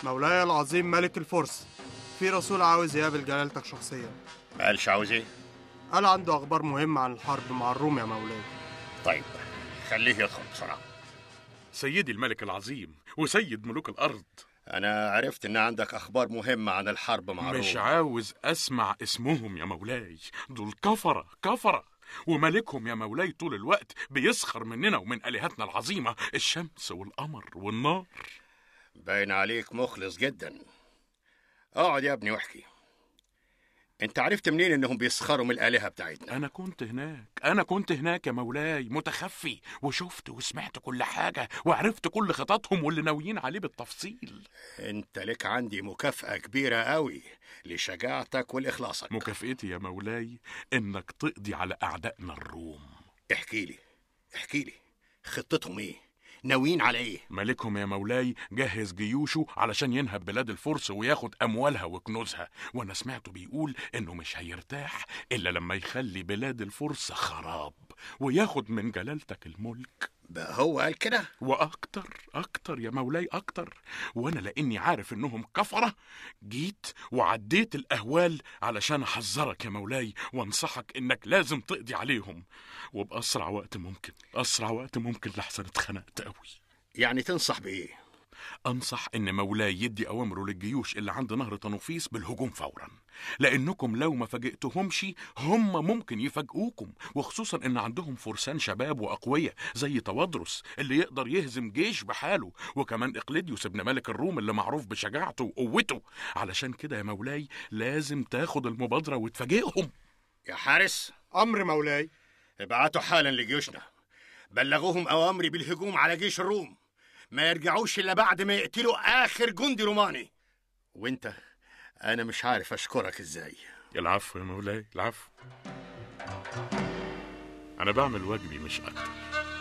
مولاي العظيم ملك الفرس في رسول عاوز يقابل جلالتك شخصيا ما قالش عاوز ايه قال عنده أخبار مهمة عن الحرب مع الروم يا مولاي طيب خليه يدخل بسرعه سيدي الملك العظيم وسيد ملوك الأرض انا عرفت ان عندك اخبار مهمه عن الحرب مع مش الروم عاوز أسمع اسمهم يا مولاي دول كفرة كفرة وملكهم يا مولاي طول الوقت بيسخر مننا ومن آلهتنا العظيمة الشمس والقمر والنار باين عليك مخلص جدا اقعد يا ابني واحكي انت عرفت منين انهم بيسخروا من الالهه بتاعتنا أنا كنت هناك أنا كنت هناك يا مولاي متخفي وشفت وسمعت كل حاجة وعرفت كل خططهم واللي ناويين عليه بالتفصيل انت لك عندي مكافاه كبيره قوي لشجاعتك ولاخلاصك مكافئتي يا مولاي إنك تقضي على أعدائنا الروم احكي لي احكي لي خطتهم ايه ناويين على ايه ملكهم يا مولاي جهز جيوشه علشان ينهب بلاد الفرس وياخد أموالها وكنوزها وأنا سمعته بيقول إنه مش هيرتاح إلا لما يخلي بلاد الفرس خراب وياخد من جلالتك الملك بقى هو قال كده وأكتر أكتر يا مولاي أكتر وأنا لأني عارف إنهم كفرة جيت وعديت الأهوال علشان أحذرك يا مولاي وأنصحك إنك لازم تقضي عليهم وبأسرع وقت ممكن أسرع وقت ممكن لحسن اتخنقت أوي يعني تنصح بايه أنصح إن مولاي يدي أوامره للجيوش اللي عند نهر طنوفيس بالهجوم فورا لأنكم لو ما فاجئتهمش هم ممكن يفاجئوكم وخصوصا إن عندهم فرسان شباب وأقوياء زي توادرس اللي يقدر يهزم جيش بحاله وكمان إقليديوس ابن ملك الروم اللي معروف بشجاعته وقوته علشان كده يا مولاي لازم تاخد المبادرة وتفاجئهم يا حارس أمر مولاي ابعتوا حالا لجيوشنا بلغوهم اوامري بالهجوم على جيش الروم ما يرجعوش الا بعد ما يقتلوا اخر جندي روماني وانت انا مش عارف اشكرك ازاي العفو يا مولاي العفو أنا بعمل واجبي مش أكتر